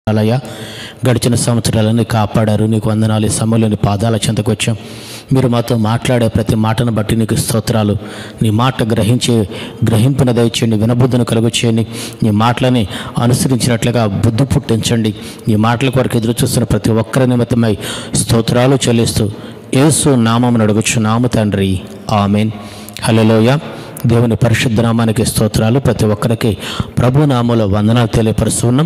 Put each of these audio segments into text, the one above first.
అలాయా గడిచిన సంవత్సరాలన్నీ కాపాడారు నీకు వందనాలు ఈ సమయంలోని పాదాల చెంతకు వచ్చాం మీరు మాతో మాట్లాడే ప్రతి మాటను బట్టి నీకు స్తోత్రాలు నీ మాట గ్రహించి గ్రహింపున దయచేయండి వినబుద్ధును కలుగు చేయండి నీ మాటలని అనుసరించినట్లుగా బుద్ధి పుట్టించండి నీ మాటల కొరకు ఎదురు చూస్తున్న ప్రతి ఒక్కరి నిమిత్తమై స్తోత్రాలు చెల్లిస్తూ యేసు నామమును అడుగుచున్నాము తండ్రి ఆమెన్ హలోయ దేవుని పరిశుద్ధ నామానికి స్తోత్రాలు ప్రతి ఒక్కరికి ప్రభు నామంలో వందనాలు తెలియపరుస్తున్నాం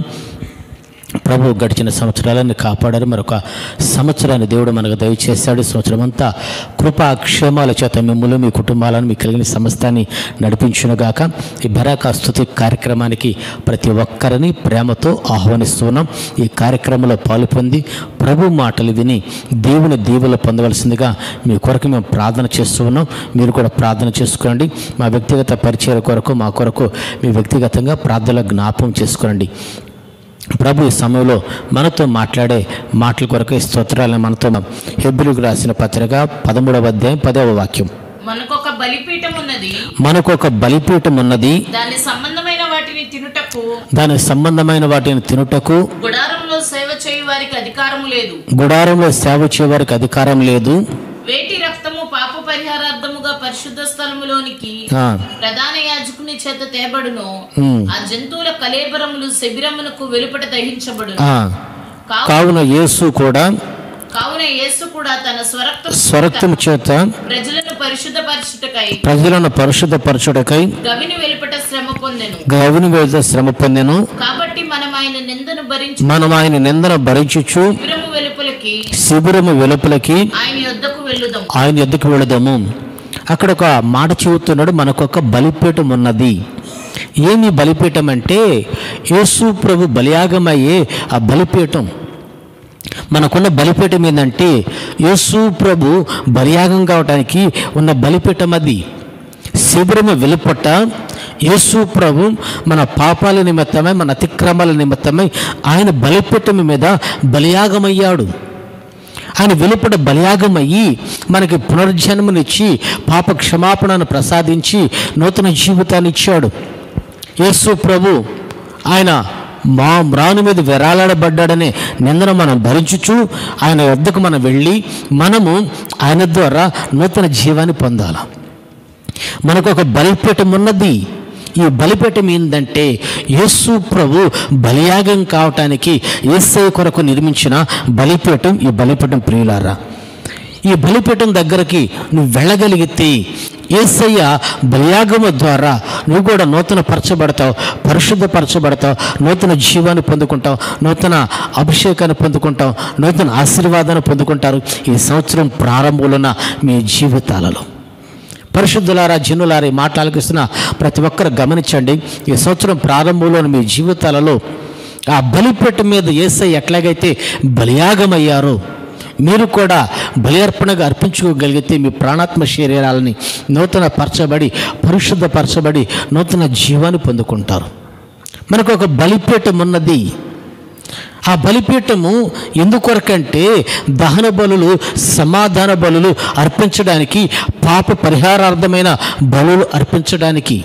ప్రభు గడిచిన సంవత్సరాలన్నీ కాపాడారు మరొక సంవత్సరాన్ని దేవుడు మనకు దయచేశాడు ఈ సంవత్సరం అంతా కృపా క్షేమాల చేత మిమ్మల్ని మీ కుటుంబాలను మీకు కలిగిన సమస్తాన్ని నడిపించునుగాక ఈ బరాకా స్తుతి కార్యక్రమానికి ప్రతి ఒక్కరిని ప్రేమతో ఆహ్వానిస్తున్నాం ఈ కార్యక్రమంలో పాలు పొంది ప్రభు మాటలు విని దేవుని దీవులు పొందవలసిందిగా మీ కొరకు మేము ప్రార్థన చేస్తూ ఉన్నాం మీరు కూడా ప్రార్థన చేసుకోండి మా వ్యక్తిగత పరిచయాల కొరకు మా కొరకు మీ వ్యక్తిగతంగా ప్రార్థనలో జ్ఞాపకం చేసుకోండి ప్రభు ఈ సమయంలో మనతో మాట్లాడే మాటల కొరకు స్తోత్రాలను మనతో హెబ్రిలకు రాసిన పత్రిక పదమూడవ అధ్యాయం పదవ వాక్యం మనకొక బలిపీఠం ఉన్నది మనకు ఒక బలిపీఠం ఉన్నది దాని సంబంధమైన వాటిని తినుటకు దానికి సంబంధమైన వాటిని తినుటకు గుడారంలో సేవ చేయు వారికి అధికారము లేదు గుడారంలో సేవ చేయవారికి అధికారం లేదు వేటి రక్తము పాప పరిహారార్థముగా పరిశుద్ధ స్థలములోనికి ఆ, ప్రధాన యాజకుని చేత తేబడును ఉమ్, ఆ జంతువుల కలేబరములు శిబిరమునకు వెలుపట దహించబడును ఆ. కావు- కావున యేసు కూడా కావున యేసు కూడా తన స్వరక్త స్వరక్తము చేత ప్రజలను పరిశుద్ధపరచుటకై ప్రజలను పరిశుద్ధపరచుటకై గవిని వెలుపట శ్రమ పొందెను గవిని వేద శ్రమ పొందెను కాబట్టి మనం ఆయన నిందను భరించి మనం ఆయన నిందన భరించుచు శిబిరము వెలుపలకి శిబిరము వెలుపలకి ఆయన యొద్దకు వెళ్ళుదాం ఆయన ఎద్దుకు వెళదాము అక్కడ ఒక మాట చెబుతున్నాడు మనకొక బలిపీఠం ఉన్నది ఏమి బలిపీఠం అంటే యేసు ప్రభు బలియాగమయ్యే ఆ బలిపీఠం మనకున్న బలిపీఠం ఏంటంటే యేసు ప్రభు బలియాగం కావటానికి ఉన్న బలిపీఠం అది శిబిరము వెలుపట యేసు ప్రభు మన పాపాల నిమిత్తమై మన అతిక్రమాల నిమిత్తమై ఆయన బలిపీఠం మీద బలియాగమయ్యాడు ఆయన వెలుపట బలియాగమయ్యి మనకి పునర్జన్మనిచ్చి పాప క్షమాపణను ప్రసాదించి నూతన జీవితాన్ని ఇచ్చాడు యేసు ప్రభు ఆయన మా మ్రాను మీద విరాలాడబడ్డాడనే నిందన మనం భరించుచు ఆయన వద్దకు మనం వెళ్ళి మనము ఆయన ద్వారా నూతన జీవాన్ని పొందాలి మనకు ఒక బలిపీఠం ఉన్నది ఈ బలిపీఠం ఏంటంటే యేసు ప్రభు బలియాగం కావటానికి యేసయ్య కొరకు నిర్మించిన బలిపీఠం ఈ బలిపీఠం ప్రియులారా ఈ బలిపీఠం దగ్గరికి నువ్వు వెళ్ళగలిగితే ఏసయ్య బలియాగము ద్వారా నువ్వు కూడా నూతన పరచబడతావు పరిశుద్ధపరచబడతావు నూతన జీవాన్ని పొందుకుంటావు నూతన అభిషేకాన్ని పొందుకుంటావు నూతన ఆశీర్వాదాన్ని పొందుకుంటారు ఈ సంవత్సరం ప్రారంభంలోన మీ జీవితాలలో పరిశుద్ధులారా జనులారా ఈ మాట ఆలకిస్తున్న ప్రతి ఒక్కరు గమనించండి ఈ సంవత్సరం ప్రారంభంలో మీ జీవితాలలో ఆ బలిపీఠం మీద ఏసై ఎట్లాగైతే బలియాగమయ్యారో మీరు కూడా బలి అర్పణగా అర్పించుకోగలిగితే మీ ప్రాణాత్మ శరీరాలని నూతన పరచబడి పరిశుద్ధపరచబడి నూతన జీవాన్ని పొందుకుంటారు మనకు ఒక బలిపీఠం ఉన్నది ఆ బలిపీఠము ఎందుకొరకంటే దహన బలులు సమాధాన బలులు అర్పించడానికి పాప పరిహారార్థమైన బలులు అర్పించడానికి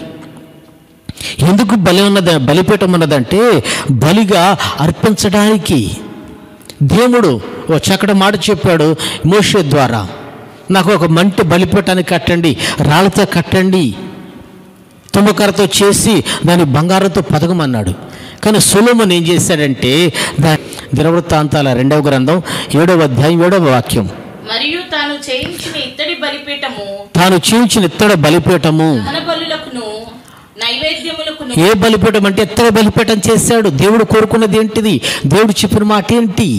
ఎందుకు బలి ఉన్నది బలిపీఠం ఉన్నదంటే బలిగా అర్పించడానికి దేవుడు ఓ చక్కటి మాట చెప్పాడు మోషే ద్వారా నాకు ఒక మంటి బలిపీఠాన్ని కట్టండి రాళ్ళతో కట్టండి తుమ్మకరతో చేసి దాని బంగారంతో పదకమన్నాడు కానీ సులోమన్ ఏం చేశాడంటే దా దినవృత్తాంతాల రెండవ గ్రంథం ఏడవ అధ్యాయం ఏడవ వాక్యం మరియు తాను చేయించిన ఇత్తడి బలిపీఠము తాను చీల్చిన ఇత్తడ బలిపీఠము దహన బలులకును నైవేద్యములకును ఏ బలిపీఠం అంటే ఇత్తడ బలిపీఠం చేశాడు దేవుడు కోరుకున్నది ఏంటిది దేవుడు చెప్పిన మాట ఏంటి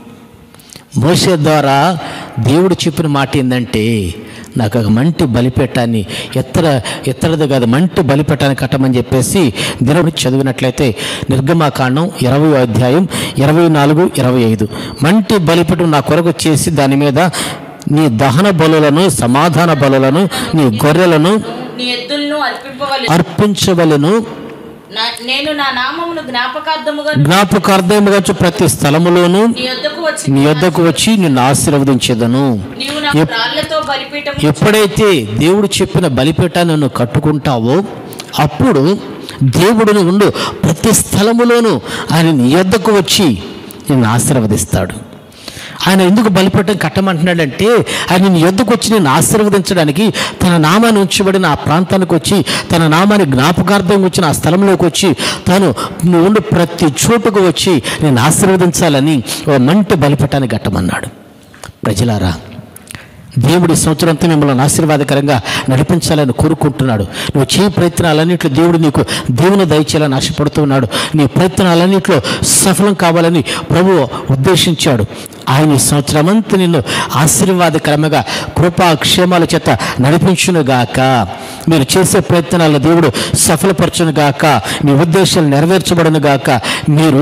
మోసే ద్వారా దేవుడు చెప్పిన మాట ఏంటంటే నాకు ఒక మంటి బలిపీఠాన్ని ఎత్తర ఎత్తడది కాదు మంటి బలిపీఠాన్ని కట్టమని చెప్పేసి దినడు చదివినట్లయితే నిర్గమాకాండం ఇరవై అధ్యాయం ఇరవై నాలుగు ఇరవై ఐదు మంటి బలిపీఠం నా కొరకు చేసి దాని మీద నీ దహన బలులను సమాధాన బలులను నీ గొర్రెలను నీ ఎద్దులను అర్పింపవలెను అర్పించవలను నా- నేను నా నామమును జ్ఞాపకార్థముగా జ్ఞాపకార్థముగా వచ్చి ప్రతి స్థలములోను నీ యొద్దకు వచ్చి నీ యొద్దకు వచ్చి నిన్ను ఆశీర్వదించేదను నీవు నా ఎప్- రాళ్లతో బలిపీఠం ఎప్పుడైతే దేవుడు చెప్పిన బలిపీఠాన్ని నువ్వు కట్టుకుంటావో అప్పుడు దేవుడుని ఉండు ప్రతి స్థలములోనూ ఆయన నీ యొద్దకు వచ్చి నిన్ను ఆశీర్వదిస్తాడు ఆయన ఎందుకు బలిపీఠం కట్టమంటున్నాడంటే ఆయన నీ యొద్దకు వచ్చి నేను ఆశీర్వదించడానికి తన నామాన్ని ఉంచబడిన ఆ ప్రాంతానికి వచ్చి తన నామాన్ని జ్ఞాపకార్థం వచ్చిన ఆ స్థలంలోకి వచ్చి తాను నువ్వు ఉండే ప్రతి చోటుకు వచ్చి నేను ఆశీర్వదించాలని ఓ మంటి బలిపీఠాన్ని కట్టమన్నాడు ప్రజలారా దేవుడి సంవత్సరంతో మిమ్మల్ని ఆశీర్వాదకరంగా నడిపించాలని కోరుకుంటున్నాడు నువ్వు చేయి ప్రయత్నాలన్నింటిలో దేవుడు నీకు దేవుని దయచేయాలని ఆశపడుతున్నాడు నీ ప్రయత్నాలన్నింటిలో సఫలం కావాలని ప్రభు ఉద్దేశించాడు ఆయన ఈ సంవత్సరమంతా నిన్ను ఆశీర్వాదకరంగా కృపా క్షేమాల చేత నడిపించునుగాక మీరు చేసే ప్రయత్నాల్లో దేవుడు సఫలపరచునుగాక మీ ఉద్దేశాలు నెరవేర్చబడునుగాక మీరు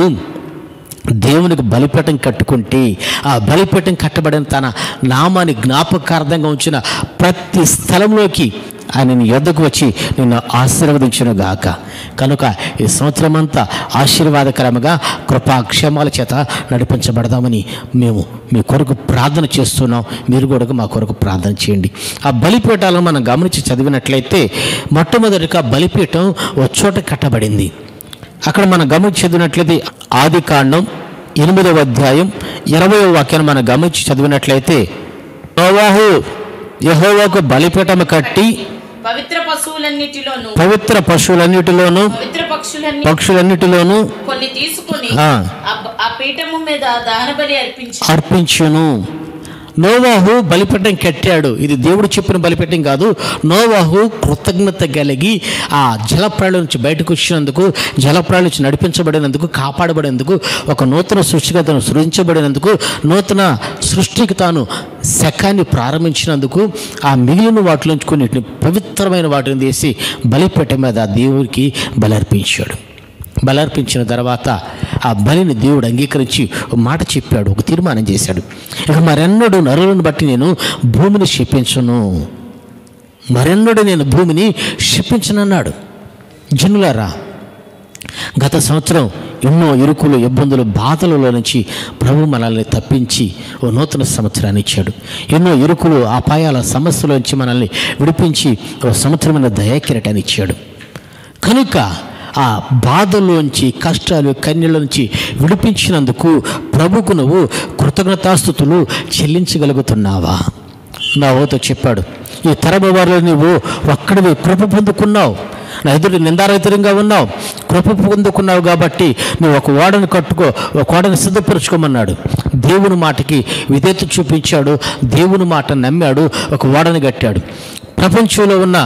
దేవునికి బలిపీఠం కట్టుకుంటే ఆ బలిపీఠం కట్టబడిన తన నామాన్ని జ్ఞాపకార్థంగా ఉంచిన ప్రతి స్థలంలోకి ఆయన నీ యొద్దకు వచ్చి నిన్ను ఆశీర్వదించును గాక కనుక ఈ సంవత్సరం అంతా ఆశీర్వాదకరముగా కృపాక్షేమాల చేత నడిపించబడదామని మేము మీ కొరకు ప్రార్థన చేస్తున్నాం మీరు కూడా మా కొరకు ప్రార్థన చేయండి ఆ బలిపీఠాలను మనం గమనించి చదివినట్లయితే మొట్టమొదటిగా బలిపీఠం ఒక చోట కట్టబడింది అక్కడ మనం గమనించి చదివినట్లయితే ఆది కాండం ఎనిమిదవ అధ్యాయం ఇరవయో వాక్యాన్ని మనం గమనించి చదివినట్లయితే నోవాహు యెహోవాకు బలిపీఠము కట్టి పవిత్ర పశువులన్నిటిలోను పవిత్ర పశువులన్నిటిలోనూ పవిత్ర పక్షులన్నీ పక్షులన్నిటిలోనూ కొన్ని తీసుకుని ఆ. ఆ బ- ఆ పీఠము మీద దహన బలి అర్పించి అర్పించును నోవాహు బలిపీఠం కట్టాడు ఇది దేవుడు చెప్పిన బలిపీఠం కాదు నోవాహు కృతజ్ఞత కలిగి ఆ జలప్రాళి నుంచి బయటకు వచ్చినందుకు జలప్రాళి నుంచి నడిపించబడినందుకు కాపాడబడినందుకు ఒక నూతన సృష్టిగా తాను సృజించబడినందుకు నూతన సృష్టికి తాను శకాన్ని ప్రారంభించినందుకు ఆ మిగిలిన వాటిలోంచి కొన్నిటిని పవిత్రమైన వాటిని తీసి బలిపీఠం మీద దేవుడికి బలర్పించాడు బలర్పించిన తర్వాత ఆ బలిని దేవుడు అంగీకరించి ఒక మాట చెప్పాడు ఒక తీర్మానం చేశాడు ఇక మరెన్నడూ నరులను బట్టి నేను భూమిని శపించను మరెన్నడూ నేను భూమిని శపించనన్నాడు జనులారా గత సంవత్సరం ఎన్నో ఇరుకులు ఇబ్బందులు బాధలలో నుంచి ప్రభు మనల్ని తప్పించి ఓ నూతన సంవత్సరాన్ని ఇచ్చాడు ఎన్నో ఇరుకులు అపాయాల సమస్యల నుంచి మనల్ని విడిపించి ఓ సంవత్సరమైన దయాకిరటాన్ని ఇచ్చాడు కనుక ఆ బాధలోంచి కష్టాలు కన్యల నుంచి విడిపించినందుకు ప్రభుకు నువ్వు కృతజ్ఞతాస్థుతులు చెల్లించగలుగుతున్నావా నావోతో చెప్పాడు ఈ తరమ వారిలో నువ్వు ఒక్కడివి కృప పొందుకున్నావు నా ఎదుటి నిందారహితంగా ఉన్నావు కృప పొందుకున్నావు కాబట్టి నువ్వు ఒక ఓడను కట్టుకో ఒక ఓడను సిద్ధపరచుకోమన్నాడు దేవుని మాటకి విధేత చూపించాడు దేవుని మాట నమ్మాడు ఒక ఓడను కట్టాడు ప్రపంచంలో ఉన్న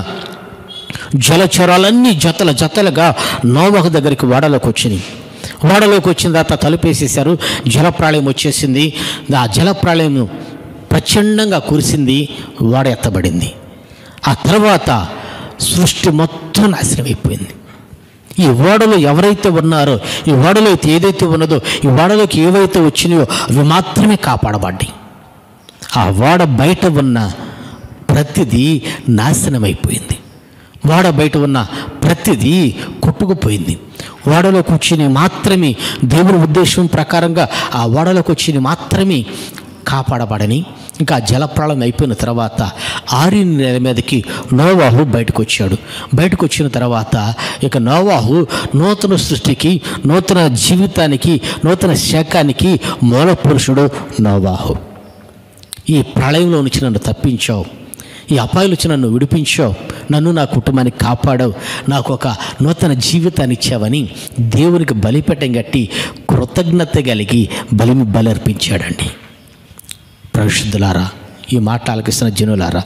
జలచరాలన్నీ జతల జతలుగా నోవహ దగ్గరికి ఓడలోకి వచ్చినాయి ఓడలోకి వచ్చిన తర్వాత తలుపేసేశారు జలప్రాళయం వచ్చేసింది ఆ జలప్రాళయం ప్రచండంగా కురిసింది ఓడ ఎత్తబడింది ఆ తర్వాత సృష్టి మొత్తం నాశనం అయిపోయింది ఈ ఓడలో ఎవరైతే ఉన్నారో ఈ ఓడలో అయితే ఏదైతే ఉన్నదో ఈ ఓడలోకి ఏవైతే వచ్చినాయో అవి మాత్రమే కాపాడబడ్డాయి ఆ ఓడ బయట ఉన్న ప్రతిదీ నాశనమైపోయింది ఓడ బయట ఉన్న ప్రతిదీ కొట్టుకుపోయింది ఓడలోకి వచ్చిన మాత్రమే దేవుని ఉద్దేశం ప్రకారంగా ఆ ఓడలోకి వచ్చిన మాత్రమే కాపాడబడని ఇంకా జలప్రాళం అయిపోయిన తర్వాత ఆరిన నేల మీదకి నోవాహు బయటకు వచ్చాడు బయటకు వచ్చిన తర్వాత ఇక నోవాహు నూతన సృష్టికి నూతన జీవితానికి నూతన శాఖానికి మూల పురుషుడు నోవాహు ఈ ప్రళయంలో నుంచి నన్ను తప్పించావు ఈ అపాయాలు వచ్చి నన్ను విడిపించావు నన్ను నా కుటుంబాన్ని కాపాడావు నాకు ఒక నూతన జీవితాన్ని ఇచ్చావని దేవునికి బలిపెట్టం కట్టి కృతజ్ఞత కలిగి బలిని బలర్పించాడండి పరిశుద్ధులారా ఈ మాట ఆలకిస్తున్న జనులారా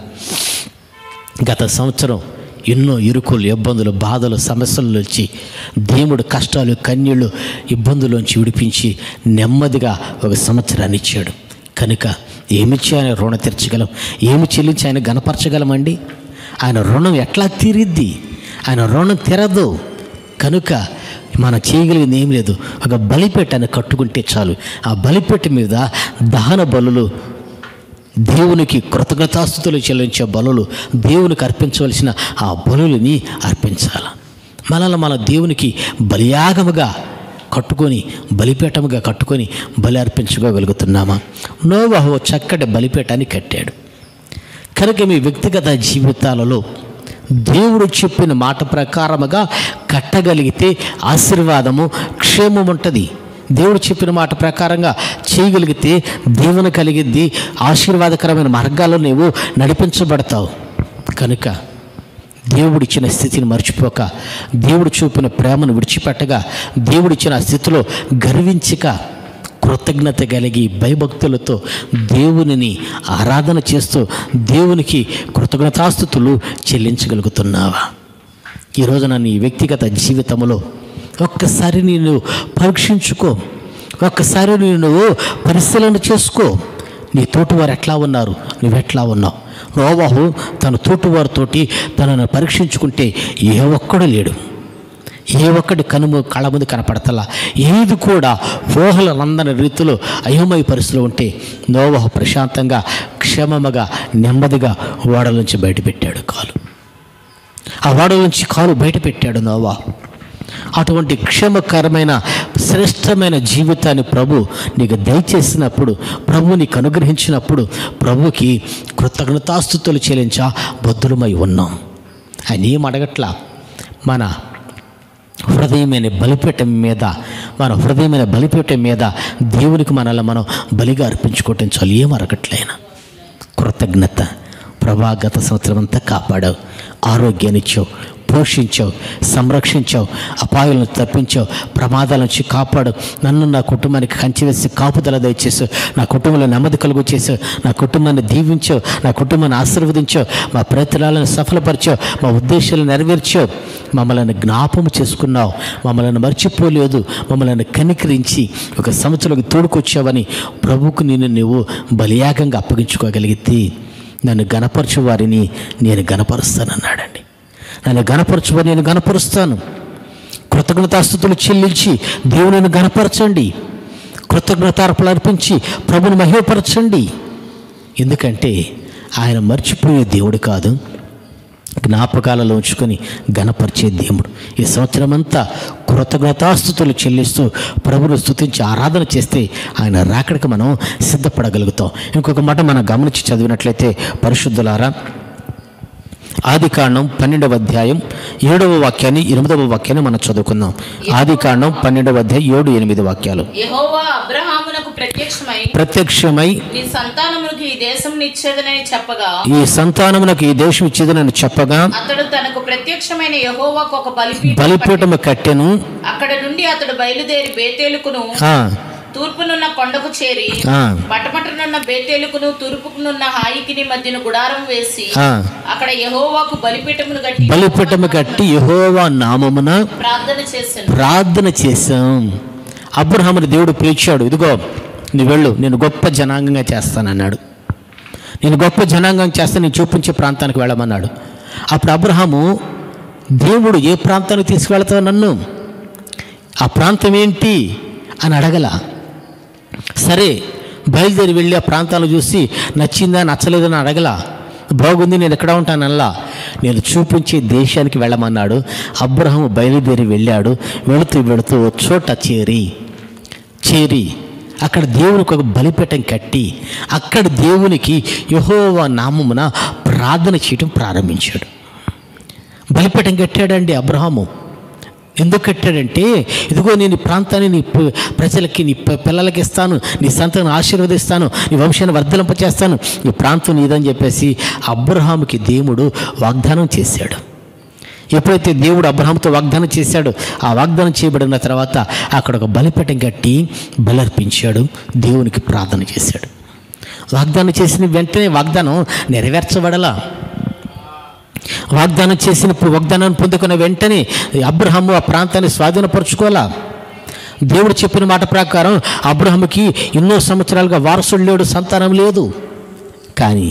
గత సంవత్సరం ఎన్నో ఇరుకులు ఇబ్బందులు బాధలు సమస్యల నుంచి దేవుడు కష్టాలు కన్నీళ్ళు ఇబ్బందులోంచి విడిపించి నెమ్మదిగా ఒక సంవత్సరాన్ని ఇచ్చాడు కనుక ఏమిచ్చి ఆయన రుణ తీర్చగలం ఏమి చెల్లించి ఆయన గనపరచగలమండి ఆయన రుణం ఎట్లా తీరిద్ది ఆయన రుణం తీరదు కనుక మనం చేయగలిగింది ఏం లేదు ఒక బలిపెట్టని కట్టుకుంటే చాలు ఆ బలిపెట్ట మీద దహన బలులు దేవునికి కృతజ్ఞతాస్థుతులు చెల్లించే బలులు దేవునికి అర్పించవలసిన ఆ బలులని అర్పించాలి మనల్ని మన దేవునికి బలియాగముగా కట్టుకొని బలిపీఠముగా కట్టుకొని బలి అర్పించుకోగలుగుతున్నామా నోవాహు చక్కటి బలిపీఠాన్ని కట్టాడు కనుక మీ వ్యక్తిగత జీవితాలలో దేవుడు చెప్పిన మాట ప్రకారముగా కట్టగలిగితే ఆశీర్వాదము క్షేమం ఉంటుంది దేవుడు చెప్పిన మాట ప్రకారంగా చేయగలిగితే దీవెన కలిగిద్ది ఆశీర్వాదకరమైన మార్గాల్లో నీవు నడిపించబడతావు కనుక దేవుడిచ్చిన స్థితిని మర్చిపోక దేవుడు చూపిన ప్రేమను విడిచిపెట్టగా దేవుడిచ్చిన ఆ స్థితిలో గర్వించక కృతజ్ఞత కలిగి భయభక్తులతో దేవునిని ఆరాధన చేస్తూ దేవునికి కృతజ్ఞతాస్థుతులు చెల్లించగలుగుతున్నావా ఈ రోజున నీ వ్యక్తిగత జీవితంలో ఒక్కసారి నేను పరీక్షించుకో ఒక్కసారి నువ్వు పరిశీలన చేసుకో నీ తోటివారు ఎట్లా ఉన్నారు నువ్వెట్లా ఉన్నావు నోవాహు తన తోటివారితోటి తనను పరీక్షించుకుంటే ఏ ఒక్కడు లేడు ఏ ఒక్కటి కనుము కళ్ళ ముందు కనపడతలా ఏది కూడా ఊహలందని రీతిలో అయోమయ పరిస్థితిలో ఉంటే నోవాహు ప్రశాంతంగా క్షేమముగా నెమ్మదిగా ఓడల నుంచి బయటపెట్టాడు కాలు ఆ వాడ నుంచి కాలు బయట పెట్టాడు నోవా అటువంటి క్షేమకరమైన శ్రేష్టమైన జీవితాన్ని ప్రభు నీకు దయచేసినప్పుడు ప్రభు నీకు అనుగ్రహించినప్పుడు ప్రభుకి కృతజ్ఞతాస్థుతులు చెల్లించా బద్దులమై ఉన్నాం ఆయన ఏం అడగట్లా మన హృదయమైన బలిపీఠం మీద మన హృదయమైన బలిపీఠం మీద దేవునికి మనల్ని మనం బలిగా అర్పించుకోవటం చాలు ఏం అరగట్లైనా కృతజ్ఞత ప్రభా గత సంవత్సరం అంతా కాపాడావు ఆరోగ్యాన్ని ఇచ్చావు పోషించావు సంరక్షించావు అపాయాలను తప్పించావు ప్రమాదాల నుంచి కాపాడు నన్ను నా కుటుంబానికి కంచి వేసి కాపుదల దయచేసావు నా కుటుంబంలో నెమ్మది కలుగు చేసావు నా కుటుంబాన్ని దీవించావు నా కుటుంబాన్ని ఆశీర్వదించావు మా ప్రయత్నాలను సఫలపరిచావు మా ఉద్దేశాలు నెరవేర్చావు మమ్మల్ని జ్ఞాపము చేసుకున్నావు మమ్మల్ని మర్చిపోలేదు మమ్మల్ని కనికరించి ఒక సంవత్సరంలోకి తోడుకొచ్చావని ప్రభుకు నేను నువ్వు బలియాగంగా అప్పగించుకోగలిగితే నన్ను గనపరచు వారిని నేను గనపరుస్తానన్నాడండి నన్ను గనపరచువారు నేను గనపరుస్తాను కృతజ్ఞతాస్థుతులు చెల్లించి దేవుని గనపరచండి కృతజ్ఞతార్పలు అర్పించి ప్రభుని మహిమపరచండి ఎందుకంటే ఆయన మర్చిపోయే దేవుడు కాదు జ్ఞాపకాలలో ఉంచుకొని గణపరిచే దేవుడు ఈ సంవత్సరం అంతా కృతజ్ఞతాస్థుతులు చెల్లిస్తూ ప్రభును స్తుతించి ఆరాధన చేస్తే ఆయన రాకడికి మనం సిద్ధపడగలుగుతాం ఇంకొక మాట మనం గమనించి చదివినట్లయితే పరిశుద్ధులారా ఆది కాండం పన్నెండవ అధ్యాయం ఏడవ వాక్యాన్ని ఎనిమిదవ వాక్యాన్ని మనం చదువుకుందాం ఆది కాండం పన్నెండవ అధ్యాయం ఏడు ఎనిమిది వాక్యాలు యెహోవా అబ్రహామునకు ప్రత్యక్షమై ప్రత్యక్షమై నీ సంతానములకు ఈ దేశం నిచ్చేదనని చెప్పగా ఈ సంతానమునకు ఈ దేశం ఇచ్చేదని చెప్పగా అతడు తనకు ప్రత్యక్షమైన యెహోవాకు ఒక బలిపీఠం బలిపీఠము కట్టెను అక్కడ నుండి అతడు బయలుదేరి బేతేలుకును ఆ, తూర్పునున్న కొండకు చేరి ఆ, పటపటనున్న బేతేలుకును తూర్పుకునున్న హాయికిని మధ్యన గుడారం వేసి ఆ. అక్కడ యెహోవాకు బలిపీఠమును కట్టి బలిపీఠము కట్టి యెహోవా నామమున ప్రార్థన చేశాను ప్రార్థన చేశాం అబ్రహాముని దేవుడు పిలిచాడు ఇదిగో నువ్వు వెళ్ళు నేను గొప్ప జనాంగంగా చేస్తానన్నాడు నేను గొప్ప జనాంగం చేస్తే నేను చూపించే ప్రాంతానికి వెళ్ళమన్నాడు అప్పుడు అబ్రహాము దేవుడు ఏ ప్రాంతానికి తీసుకువెళ్తావు నన్ను ఆ ప్రాంతం ఏంటి అని అడగల సరే బయలుదేరి వెళ్ళి ఆ ప్రాంతాలు చూసి నచ్చిందా నచ్చలేదని అడగల బాగుంది నేను ఎక్కడ ఉంటానల్లా నేను చూపించే దేశానికి వెళ్ళమన్నాడు అబ్రహం బయలుదేరి వెళ్ళాడు వెళుతూ వెళుతూ ఓ చోట చేరి చేరి అక్కడ దేవునికి ఒక బలిపీఠం కట్టి అక్కడ దేవునికి యెహోవా నామమున ప్రార్థన చేయటం ప్రారంభించాడు బలిపీఠం కట్టాడండి అబ్రహాము ఎందుకు కట్టాడంటే ఇదిగో నేను ఈ ప్రాంతాన్ని నీ ప- ప్రజలకి నీ ప- పిల్లలకి ఇస్తాను నీ సంతానం ఆశీర్వదిస్తాను నీ వంశాన్ని వర్ధలింపచేస్తాను ఈ ప్రాంతం నీదని చెప్పేసి అబ్రహాముకి దేవుడు వాగ్దానం చేశాడు ఎప్పుడైతే దేవుడు అబ్రహాంతో వాగ్దానం చేశాడో ఆ వాగ్దానం చేయబడిన తర్వాత అక్కడ ఒక బలిపీఠం కట్టి బలర్పించాడు దేవునికి ప్రార్థన చేశాడు వాగ్దానం చేసిన వెంటనే వాగ్దానం నెరవేర్చబడలా వాగ్దానం చేసినప్పుడు వాగ్దానాన్ని పొందుకున్న వెంటనే అబ్రహాము ఆ ప్రాంతాన్ని స్వాధీనపరచుకోవాలా దేవుడు చెప్పిన మాట ప్రకారం అబ్రహాముకి ఎన్నో సంవత్సరాలుగా వారసుడు లేడు సంతానం లేదు కానీ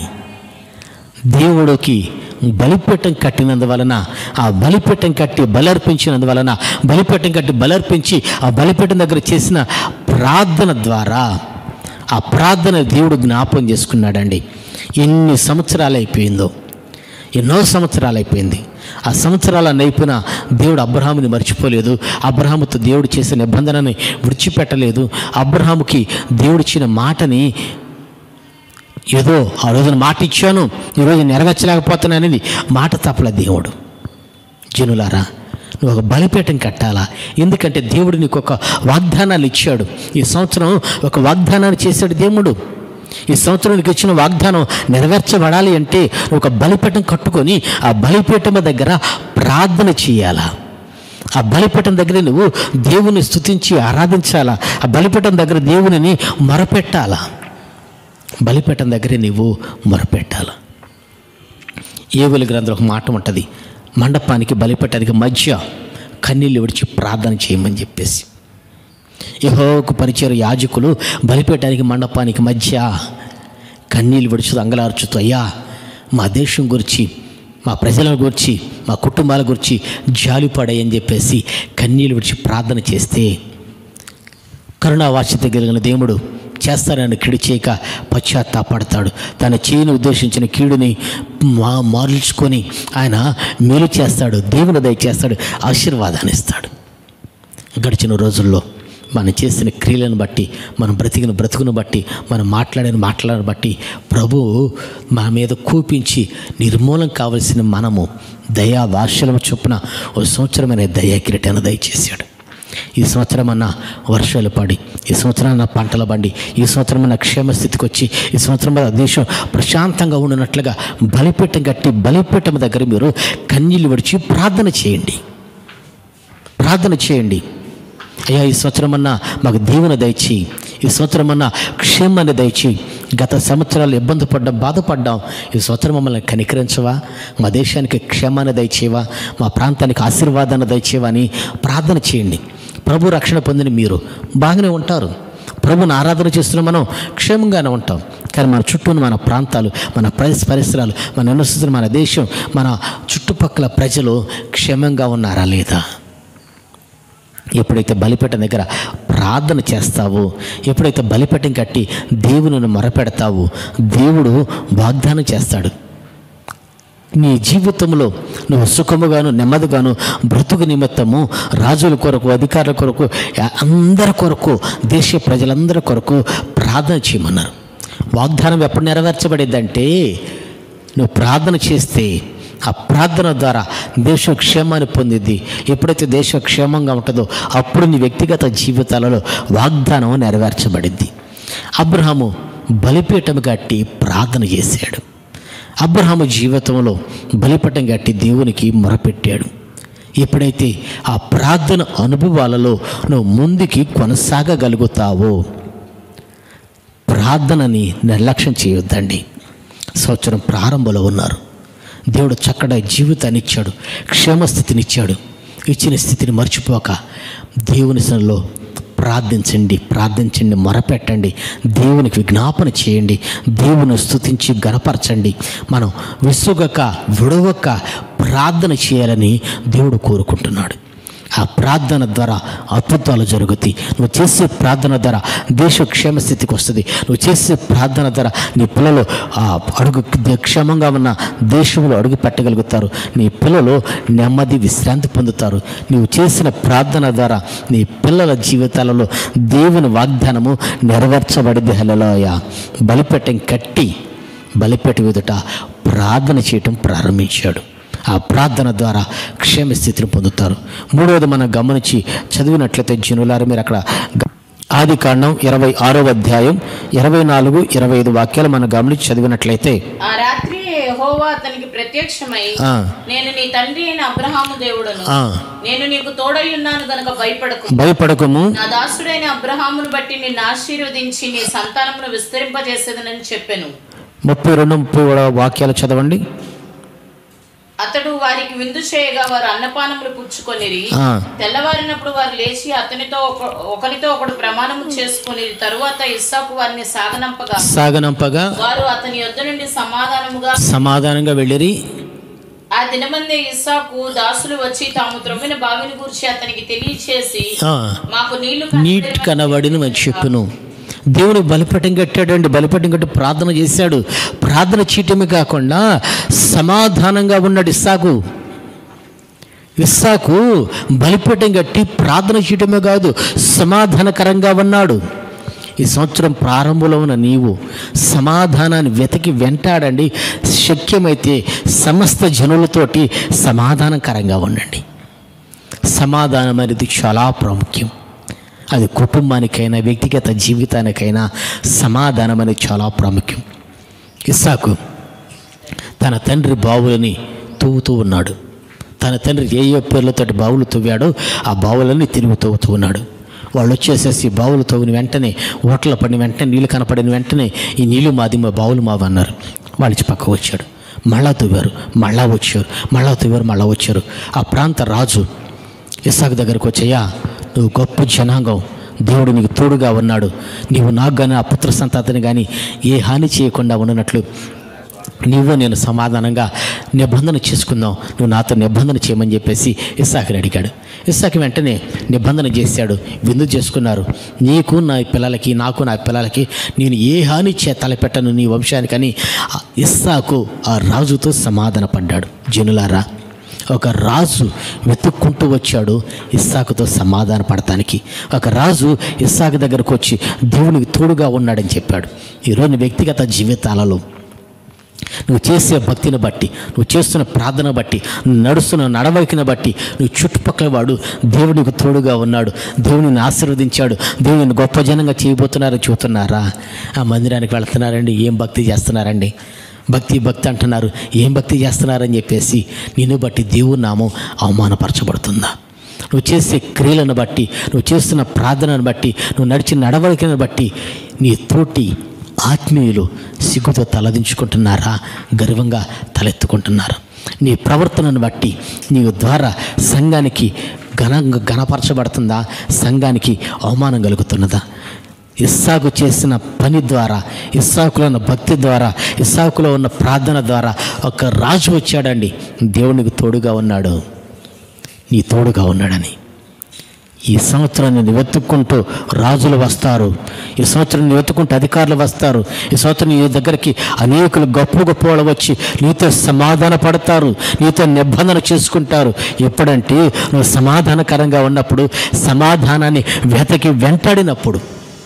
దేవుడికి బలిపీఠం కట్టినందువలన ఆ బలిపీఠం కట్టి బలర్పించినందువలన బలిపీఠం కట్టి బలర్పించి ఆ బలిపీఠం దగ్గర చేసిన ప్రార్థన ద్వారా ఆ ప్రార్థన దేవుడు జ్ఞాపం చేసుకున్నాడండి ఎన్ని సంవత్సరాలు అయిపోయిందో ఎన్నో సంవత్సరాలు అయిపోయింది ఆ సంవత్సరాల నైపున దేవుడు అబ్రహాముని మర్చిపోలేదు అబ్రహాముతో దేవుడు చేసిన నిబంధనని విడిచిపెట్టలేదు అబ్రహాముకి దేవుడిచ్చిన మాటని ఏదో ఆ రోజున మాట ఇచ్చాను ఈరోజు నెరవేర్చలేకపోతున్నానని మాట తప్పల దేవుడు జనులారా నువ్వు ఒక బలిపీఠం కట్టాలా ఎందుకంటే దేవుడు నీకు ఒక వాగ్దానాలు ఇచ్చాడు ఈ సంవత్సరం ఒక వాగ్దానాన్ని చేశాడు దేవుడు ఈ సంవత్సరం నీకు ఇచ్చిన వాగ్దానం నెరవేర్చబడాలి అంటే నువ్వు ఒక బలిపీఠం కట్టుకొని ఆ బలిపీఠం దగ్గర ప్రార్థన చేయాలా ఆ బలిపీఠం దగ్గర నువ్వు దేవుని స్తుతించి ఆరాధించాలా ఆ బలిపీఠం దగ్గర దేవునిని మొరపెట్టాలా బలిపీఠం దగ్గర నువ్వు మొరపెట్టాలా ఏవుల గ్రంథంలో ఒక మాట ఉంటుంది మండపానికి బలిపెట్టడానికి మధ్య కన్నీళ్ళు విడిచి ప్రార్థన చేయమని చెప్పేసి యహోకు పరిచయ యాజకులు బలిపెట్టడానికి మండపానికి మధ్య కన్నీళ్ళు విడుచుతూ అంగలార్చుతూ అయ్యా మా దేశం గురించి మా ప్రజల గురించి మా కుటుంబాల గురించి జాలిపడాయని చెప్పేసి కన్నీళ్ళు విడిచి ప్రార్థన చేస్తే కరుణావాస్యత కలిగిన దేవుడు చేస్తానని కీడు చేయక పశ్చాత్తాపడతాడు తన చేయని ఉద్దేశించిన కీడుని మా మార్చుకొని ఆయన మేలు చేస్తాడు దేవుని దయచేస్తాడు ఆశీర్వాదాన్ని ఇస్తాడు గడిచిన రోజుల్లో మనం చేసిన క్రియలను బట్టి మనం బ్రతికిన బ్రతుకును బట్టి మనం మాట్లాడిన మాటలను బట్టి ప్రభువు మా మీద కూపించి నిర్మూలం కావలసిన మనము దయా వార్షలం చొప్పున ఓ సంవత్సరమైన దయా కిరీటాన్ని దయచేశాడు ఈ సంవత్సరం అన్న వర్షాలు పడి ఈ సంవత్సరం అన్న పంటలు బండి ఈ సంవత్సరం అన్న క్షేమ స్థితికి వచ్చి ఈ సంవత్సరం మన దేశం ప్రశాంతంగా ఉండినట్లుగా బలిపీఠం కట్టి బలిపీఠం దగ్గర మీరు కన్నీళ్ళు విడిచి ప్రార్థన చేయండి ప్రార్థన చేయండి అయ్యా ఈ సంవత్సరం అన్నా మాకు దీవెన దయచి ఈ సంవత్సరం అన్నా క్షేమాన్ని దయచి గత సంవత్సరాలు ఇబ్బంది పడ్డాం బాధపడ్డాం ఈ సంవత్సరం మమ్మల్ని కనికరించవా మా దేశానికి క్షేమాన్ని దయచేవా మా ప్రాంతానికి ఆశీర్వాదాన్ని దయచేవా అని ప్రార్థన చేయండి ప్రభు రక్షణ పొందిన మీరు బాగానే ఉంటారు ప్రభుని ఆరాధన చేస్తున్న మనం క్షేమంగానే ఉంటాం కానీ మన చుట్టూ ఉన్న మన ప్రాంతాలు మన పరిస పరిసరాలు మన నివసిస్తున్న మన దేశం మన చుట్టుపక్కల ప్రజలు క్షేమంగా ఉన్నారా లేదా ఎప్పుడైతే బలిపీఠం దగ్గర ప్రార్థన చేస్తావో ఎప్పుడైతే బలిపీఠం కట్టి దేవుని మొరపెడతావో దేవుడు వాగ్దానం చేస్తాడు నీ జీవితంలో నువ్వు సుఖముగాను నెమ్మదిగాను బ్రతుకు నిమిత్తము రాజుల కొరకు అధికారుల కొరకు అందరి కొరకు దేశ ప్రజలందరి కొరకు ప్రార్థన చేయమన్నారు వాగ్దానం ఎప్పుడు నెరవేర్చబడిందంటే నువ్వు ప్రార్థన చేస్తే ఆ ప్రార్థన ద్వారా దేశ క్షేమాన్ని పొందిద్ది ఎప్పుడైతే దేశ క్షేమంగా ఉంటుందో అప్పుడు నీ వ్యక్తిగత జీవితాలలో వాగ్దానం నెరవేర్చబడిద్ది అబ్రహాము బలిపీఠం కట్టి ప్రార్థన చేశాడు అబ్రహాము జీవితంలో బలిపీఠం కట్టి దేవునికి మొరపెట్టాడు ఎప్పుడైతే ఆ ప్రార్థన అనుభవాలలో నువ్వు ముందుకి కొనసాగగలుగుతావో ప్రార్థనని నిర్లక్ష్యం చేయొద్దండి సంవత్సరం ప్రారంభంలో ఉన్నారు దేవుడు చక్కటి జీవితాన్ని ఇచ్చాడు క్షేమస్థితిని ఇచ్చాడు ఇచ్చిన స్థితిని మర్చిపోక దేవుని సన్నిలో ప్రార్థించండి ప్రార్థించండి మొరపెట్టండి దేవునికి విజ్ఞాపన చేయండి దేవుని స్తుతించి గనపరచండి మనం విసుగక విడవక ప్రార్థన చేయాలని దేవుడు కోరుకుంటున్నాడు ఆ ప్రార్థన ద్వారా అద్భుతాలు జరుగుతాయి నువ్వు చేసే ప్రార్థన ద్వారా దేశ క్షేమస్థితికి వస్తుంది నువ్వు చేసే ప్రార్థన ద్వారా నీ పిల్లలు ఆ అడుగు క్షేమంగా ఉన్న దేశంలో అడుగు పెట్టగలుగుతారు నీ పిల్లలు నెమ్మది విశ్రాంతి పొందుతారు నీవు చేసిన ప్రార్థన ద్వారా నీ పిల్లల జీవితాలలో దేవుని వాగ్దానము నెరవేర్చబడింది హలలోయ బలిపెట్టం కట్టి బలిపెట్ట ఎదుట ప్రార్థన చేయటం ప్రారంభించాడు ఆ ప్రార్థన ద్వారా క్షేమస్థితిని పొందుతారు మూడవది మనం గమనించి చదివినట్లయితే జనులారు మీరు అక్కడ గ- ఆది కాండం ఇరవై ఆరో అధ్యాయం ఇరవై నాలుగు ఇరవై ఐదు వాక్యాలు మనం గమనించి చదివినట్లయితే ఆ రాత్రి యెహోవా అతనికి ప్రత్యక్షమై ఆ, నేను నీ తండ్రి అయిన అబ్రహాము దేవుడను ఆ, నేను నీకు తోడై ఉన్నాను గనుక భయపడకు భయపడకము నా దాసుడైన అబ్రహామును బట్టి నిన్ను ఆశీర్వదించి నీ సంతానమును విస్తరింపజేసేదనని చెప్పెను ముప్పై రెండు ముప్పై కూడా వాక్యాలు చదవండి అతడు వారికి విందు చేయగా వారు అన్నపానములు పుచ్చుకొనిరి ఆ, తెల్లవారినప్పుడు వారు లేచి అతనితో ఒక- ఒకరితో ఒకడు ప్రమాణము చేసుకుని తరువాత ఇస్సాకు వారిని సాగనంపగా సాగనంపగా వారు అతని యొద్ద నుండి సమాధానముగా సమాధానంగా వెళ్ళిరి ఆ దినమందే ఇస్సాకు దాసులు వచ్చి తాము త్రొమ్మిన బావిని గురించి అతనికి తెలియచేసి ఆ, మాకు నీళ్లు నీట్ కనబడిన అని చెప్పును దేవుని బలిపటం కట్టాడండి బలిపటం కట్టి ప్రార్థన చేశాడు ప్రార్థన చేయటమే కాకుండా సమాధానంగా ఉన్నాడు ఇస్సాకు ఇస్సాకు బలిపీఠం కట్టి ప్రార్థన చేయటమే కాదు సమాధానకరంగా ఉన్నాడు ఈ సంవత్సరం ప్రారంభంలో ఉన్న నీవు సమాధానాన్ని వెతికి వెంటాడండి శక్యమైతే సమస్త జనులతోటి సమాధానకరంగా ఉండండి సమాధానం అనేది చాలా ప్రాముఖ్యం అది కుటుంబానికైనా వ్యక్తిగత జీవితానికైనా సమాధానం అనేది చాలా ప్రాముఖ్యం ఇస్సాకు తన తండ్రి బావులని తవ్వుతూ ఉన్నాడు తన తండ్రి ఏ ఏ పేర్లతోటి బావులు తవ్వాడో ఆ బావులన్నీ తిరిగి తవ్వుతూ ఉన్నాడు వాళ్ళు వచ్చేసేసి బావులు తవ్విన వెంటనే ఓట్ల పడిన వెంటనే నీళ్ళు కనపడిన వెంటనే ఈ నీళ్ళు మాది మా బావులు మావి అన్నారు వాళ్ళకి పక్క వచ్చాడు మళ్ళా తవ్వారు మళ్ళా వచ్చారు మళ్ళా తవ్వారు మళ్ళా వచ్చారు ఆ ప్రాంత రాజు ఇస్సాకు దగ్గరకు వచ్చయ్యా నువ్వు గొప్ప జనాంగం దేవుడు నీకు తోడుగా ఉన్నాడు నీవు నాకు కానీ ఆ పుత్ర సంతాతిని కానీ ఏ హాని చేయకుండా ఉండనట్లు నీవు నేను సమాధానంగా నిబంధన చేసుకుందాం నువ్వు నాతో నిబంధన చేయమని చెప్పేసి ఇస్సాకుని అడిగాడు ఇస్సాకి వెంటనే నిబంధన చేశాడు విందు చేసుకున్నారు నీకు నా పిల్లలకి నాకు నా పిల్లలకి నేను ఏ హాని చే తలపెట్టను నీ వంశానికని ఆ ఇస్సాకు ఆ రాజుతో సమాధాన పడ్డాడు జనులారా ఒక రాజు వెతుక్కుంటూ వచ్చాడు ఇస్సాకుతో సమాధాన పడటానికి ఒక రాజు ఇస్సాకు దగ్గరకు వచ్చి దేవునికి తోడుగా ఉన్నాడని చెప్పాడు ఈరోజు వ్యక్తిగత జీవితాలలో నువ్వు చేసే భక్తిని బట్టి నువ్వు చేస్తున్న ప్రార్థన బట్టి నువ్వు నడుస్తున్న నడవడికను బట్టి నువ్వు చుట్టుపక్కల వాడు దేవునికి తోడుగా ఉన్నాడు దేవుని ఆశీర్వదించాడు దేవుని గొప్ప జనంగా చేయబోతున్నారని చూస్తున్నారా ఆ మందిరానికి వెళ్తున్నారండి ఏం భక్తి చేస్తున్నారండి భక్తి భక్తి అంటున్నారు ఏం భక్తి చేస్తున్నారని చెప్పేసి నిన్ను బట్టి దేవుని నామం అవమానపరచబడుతుందా నువ్వు చేసే క్రియలను బట్టి నువ్వు చేస్తున్న ప్రార్థనను బట్టి నువ్వు నడిచిన నడవడికను బట్టి నీ తోటి ఆత్మీయులు సిగ్గుతో తలదించుకుంటున్నారా గర్వంగా తలెత్తుకుంటున్నారా నీ ప్రవర్తనను బట్టి నీ ద్వారా సంఘానికి ఘన ఘనపరచబడుతుందా సంఘానికి అవమానం కలుగుతున్నదా ఇస్సాకు చేసిన పని ద్వారా ఇస్సాకులో ఉన్న భక్తి ద్వారా ఇస్సాకులో ఉన్న ప్రార్థన ద్వారా ఒక రాజు వచ్చాడండి దేవునికి తోడుగా ఉన్నాడు నీ తోడుగా ఉన్నాడని ఈ సంవత్సరం నేను వెతుక్కుంటూ రాజులు వస్తారు ఈ సంవత్సరం నేను వెతుక్కుంటూ అధికారులు వస్తారు ఈ సంవత్సరం నీ దగ్గరికి అనేకులు గొప్ప గొప్ప వాళ్ళు వచ్చి నీతో సమాధాన పడతారు నీతో నిబంధన చేసుకుంటారు ఎప్పుడంటే నువ్వు సమాధానకరంగా ఉన్నప్పుడు సమాధానాన్ని వెతకి వెంటాడినప్పుడు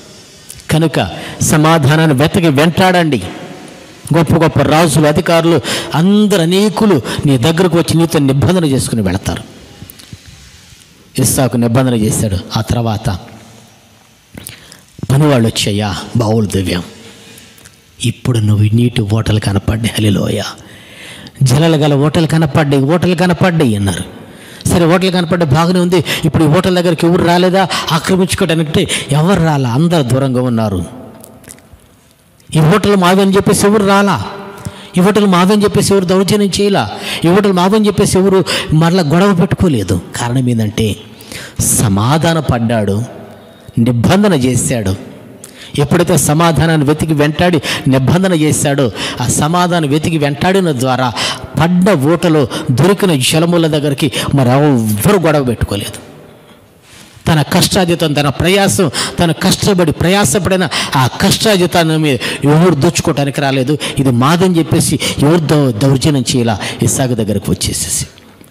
కనుక సమాధానాన్ని వెతకి వెంటాడండి గొప్ప గొప్ప రాజులు అధికారులు అందరు అనేకులు నీ దగ్గరకు వచ్చి నీతో నిబంధన చేసుకుని వెళతారు ఇస్సాకు నిబంధన చేశాడు ఆ తర్వాత పనివాళ్ళు వచ్చాయా బావులు దివ్యాం ఇప్పుడు నువ్వు నీటి ఓటలు కనపడ్డాయి హలిలోయ జలలు గల ఓటలు కనపడ్డాయి ఓటలు కనపడ్డాయి అన్నారు సరే ఓటలు కనపడ్డా బాగానే ఉంది ఇప్పుడు ఈ ఓటల దగ్గరికి ఎవరు రాలేదా ఆక్రమించుకోవడానికి ఎవరు రాలా అందరు దూరంగా ఉన్నారు ఈ హోటల్ మావి అని చెప్పేసి ఎవరు రాలా ఈ హోటల్ మావి అని చెప్పేసి ఎవరు దౌర్జన్యం చేయలా ఈ హోటల్ మావి అని చెప్పేసి ఎవరు మరలా గొడవ పెట్టుకోలేదు కారణం ఏంటంటే సమాధాన పడ్డాడు నిబంధన చేశాడు ఎప్పుడైతే సమాధానాన్ని వెతికి వెంటాడి నిబంధన చేశాడో ఆ సమాధానం వెతికి వెంటాడిన ద్వారా పడ్డ ఓటలో దొరికిన జలముల దగ్గరికి మరి ఎవ్వరు గొడవ పెట్టుకోలేదు తన కష్టాజితం తన ప్రయాసం తన కష్టపడి ప్రయాసపడిన ఆ కష్టాజితాన్ని మీద ఎవరు దోచుకోవటానికి రాలేదు ఇది మాదని చెప్పేసి ఎవరు దౌ దౌర్జన్యం చేయాల ఇసాగు దగ్గరకు వచ్చేసేసి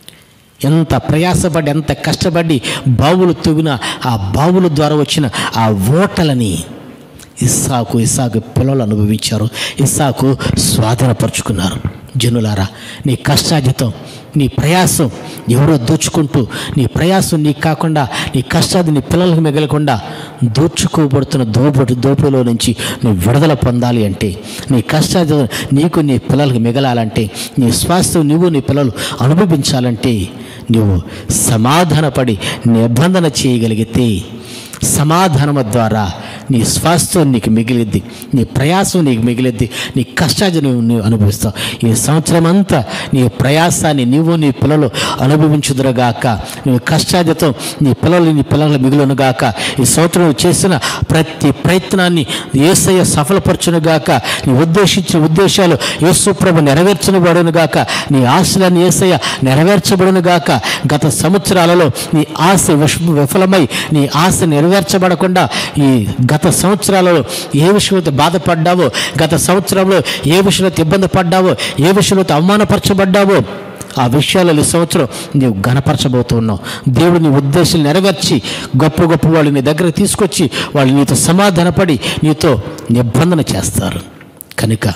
ఎంత ప్రయాసపడి ఎంత కష్టపడి బావులు తవ్విన ఆ బావుల ద్వారా వచ్చిన ఆ ఓటలని ఇస్సాకు ఇస్సాకు పిల్లలు అనుభవించారు ఇస్సాకు స్వాధీనపరుచుకున్నారు జనులారా నీ కష్టాజితం నీ ప్రయాసం ఎవరో దోచుకుంటూ నీ ప్రయాసం నీకు కాకుండా నీ కష్టాది నీ పిల్లలకు మిగలకుండా దోచుకోబడుతున్న దోపటి దోపిలో నుంచి నువ్వు విడుదల పొందాలి అంటే నీ కష్టాది నీకు నీ పిల్లలకు మిగలాలంటే నీ స్వాస్థ్యం నువ్వు నీ పిల్లలు అనుభవించాలంటే నువ్వు సమాధానపడి నిబంధన చేయగలిగితే సమాధానము ద్వారా నీ స్వాస్థ్యం నీకు మిగిలిద్ది నీ ప్రయాసం నీకు మిగిలిద్ది నీ కష్టాన్ని నువ్వు నువ్వు అనుభవిస్తావు ఈ సంవత్సరం అంతా నీ ప్రయాసాన్ని నీవు నీ పిల్లలు అనుభవించుదురుగాక నీ కష్టాదితో నీ పిల్లలు నీ పిల్లలు మిగులునుగాక ఈ సంవత్సరం నువ్వు చేసిన ప్రతి ప్రయత్నాన్ని ఏసయ్య సఫలపరచునుగాక నీ ఉద్దేశించిన ఉద్దేశాలు యేసుప్రభు నెరవేర్చనుబడునుగాక నీ ఆశలన్నీ ఏసయ్య నెరవేర్చబడునుగాక గత సంవత్సరాలలో నీ ఆశ విష విఫలమై నీ ఆశ నెరవేర్చబడకుండా ఈ గత సంవత్సరాలలో ఏ విషయంతో బాధపడ్డావో గత సంవత్సరంలో ఏ విషయంలో ఇబ్బంది పడ్డావో ఏ విషయంలో అవమానపరచబడ్డావో ఆ విషయాలలో ఈ సంవత్సరం నీవు గణపరచబోతున్నావు దేవుడు నీ ఉద్దేశం నెరవేర్చి గొప్ప గొప్ప వాళ్ళు నీ దగ్గరకు తీసుకొచ్చి వాళ్ళు నీతో సమాధానపడి నీతో నిబంధన చేస్తారు కనుక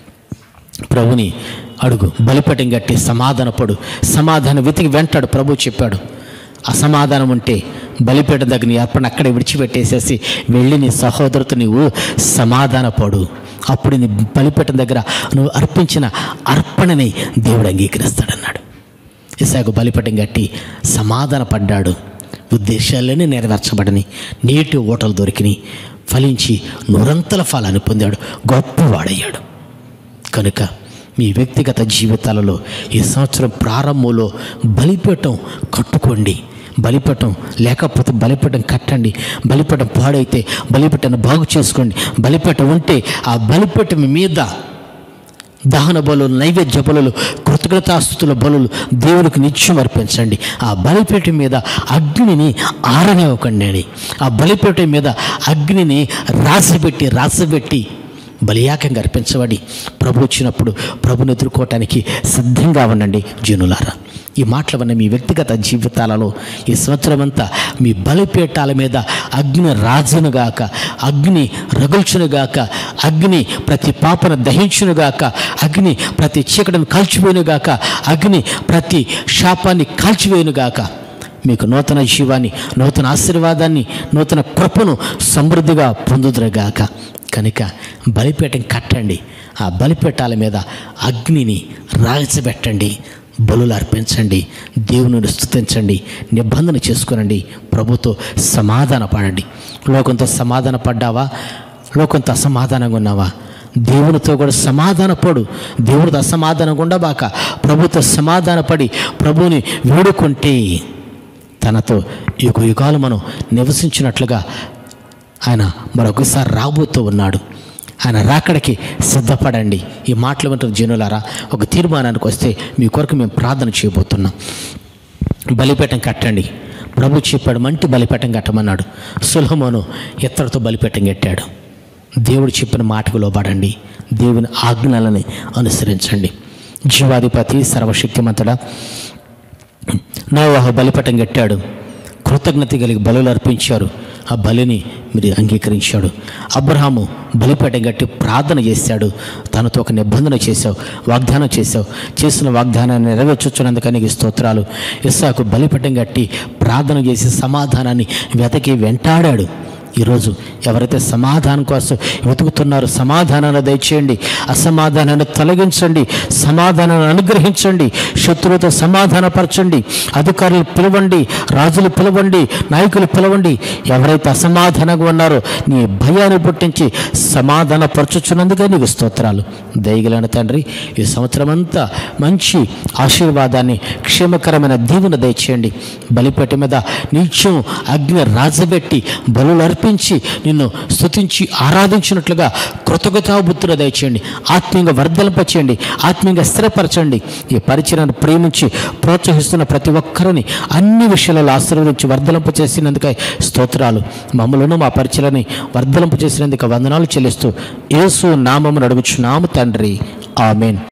ప్రభుని అడుగు బలిపటం గట్టి సమాధానపడు సమాధానం వెతికి వెంటాడు ప్రభు చెప్పాడు అసమాధానం ఉంటే బలిపీఠం దగ్గర నీ అర్పణ అక్కడే విడిచిపెట్టేసేసి వెళ్ళి నీ సహోదరుతో నీవు సమాధానపడు అప్పుడు నీ బలిపీఠం దగ్గర నువ్వు అర్పించిన అర్పణని దేవుడు అంగీకరిస్తాడన్నాడు ఇసాకు బలిపీఠం కట్టి సమాధాన పడ్డాడు ఉద్దేశాలన్నీ నెరవేర్చబడని నీటి ఓటలు దొరికినాయి ఫలించి నూరంతల ఫలాన్ని పొందాడు గొప్పవాడయ్యాడు కనుక మీ వ్యక్తిగత జీవితాలలో ఈ సంవత్సరం ప్రారంభంలో బలిపీఠం కట్టుకోండి బలిపీఠం లేకపోతే బలిపీఠం కట్టండి బలిపీఠం పాడైతే బలిపీఠాన్ని బాగు చేసుకోండి బలిపీఠం ఉంటే ఆ బలిపీఠం మీద దహన బలులు నైవేద్య బలులు కృతజ్ఞతాస్తుతుల బలులు దేవునికి నిత్యం అర్పించండి ఆ బలిపీఠం మీద అగ్నిని ఆరనివ్వకండి అని ఆ బలిపీఠం మీద అగ్నిని రాసిపెట్టి రాసిపెట్టి బలియాకంగా అర్పించబడి ప్రభు వచ్చినప్పుడు ప్రభుని ఎదుర్కోవటానికి సిద్ధంగా ఉండండి జనులారా ఈ మాటలు వల్ల మీ వ్యక్తిగత జీవితాలలో ఈ సంవత్సరం అంతా మీ బలిపీఠాల మీద అగ్ని రాజునుగాక అగ్ని రగుల్చునుగాక అగ్ని ప్రతి పాపను దహించునుగాక అగ్ని ప్రతి చీకటిని కాల్చివేయునుగాక అగ్ని ప్రతి శాపాన్ని కాల్చివేయునుగాక మీకు నూతన జీవాన్ని నూతన ఆశీర్వాదాన్ని నూతన కృపను సమృద్ధిగా పొందుదురుగాక కనుక బలిపీఠం కట్టండి ఆ బలిపీఠాల మీద అగ్నిని రాల్చబెట్టండి బలులు అర్పించండి దేవుని స్తుతించండి నిబంధన చేసుకునండి ప్రభుతో సమాధాన పడండి లోకంతో సమాధాన పడ్డావా లోకంతో అసమాధానంగా ఉన్నావా దేవునితో కూడా సమాధానపడు దేవుడితో అసమాధానంగా ఉండబాక ప్రభుతో సమాధానపడి ప్రభుని వేడుకుంటే తనతో యుగ యుగాలు మనం నివసించినట్లుగా ఆయన మరొకసారి రాబోతూ ఉన్నాడు ఆయన రాకడికి సిద్ధపడండి ఈ మాటలు వింటున్న జనులారా ఒక తీర్మానానికి వస్తే మీ కొరకు మేము ప్రార్థన చేయబోతున్నాం బలిపీఠం కట్టండి ప్రభు చెప్పాడు మంటి బలిపీఠం కట్టమన్నాడు సులభమును ఎత్తడితో బలిపీఠం కట్టాడు దేవుడు చెప్పిన మాటకు లోబడండి దేవుని ఆజ్ఞలని అనుసరించండి జీవాధిపతి సర్వశక్తిమంతుడా నోవాహు బలిపటం కట్టాడు కృతజ్ఞత కలిగి బలులు అర్పించారు ఆ బలిని మీరు అంగీకరించాడు అబ్రహాము బలిపేట కట్టి ప్రార్థన చేశాడు తనతో ఒక నిబంధన చేశావు వాగ్దానం చేశావు చేసిన వాగ్దానాన్ని నెరవేర్చుచున్నందుకు నీకు స్తోత్రాలు ఇస్సాకు బలిపటం కట్టి ప్రార్థన చేసి సమాధానాన్ని వెతకి వెంటాడాడు ఈరోజు ఎవరైతే సమాధానం కోసం వెతుకుతున్నారో సమాధానాన్ని దయచేయండి అసమాధానాన్ని తొలగించండి సమాధానాన్ని అనుగ్రహించండి శత్రువుతో సమాధానపరచండి అధికారులు పిలవండి రాజులు పిలవండి నాయకులు పిలవండి ఎవరైతే అసమాధానంగా ఉన్నారో నీ భయాన్ని పుట్టించి సమాధానపరచుచున్నందుకే నీకు స్తోత్రాలు దయగలన తండ్రి ఈ సంవత్సరం అంతా మంచి ఆశీర్వాదాన్ని క్షేమకరమైన దీవెన దయచేయండి బలిపేట మీద నిత్యం అగ్ని రాజబెట్టి బలులు అర్పించి నిన్ను స్తుతించి ఆరాధించినట్లుగా కృతజ్ఞతాబుద్ధులు దయచేయండి ఆత్మీయంగా వర్ధలింపచేయండి ఆత్మీయంగా స్థిరపరచండి ఈ పరిచయాన్ని ప్రేమించి ప్రోత్సహిస్తున్న ప్రతి ఒక్కరిని అన్ని విషయాలలో ఆశీర్వదించి వర్ధలింప చేసినందుకై స్తోత్రాలు మమ్మలను మా పరిచయాన్ని వర్ధలింప చేసినందుకు వందనాలు చెల్లిస్తూ యేసు నామమును అడుగుచున్నాము తండ్రి ఆమెన్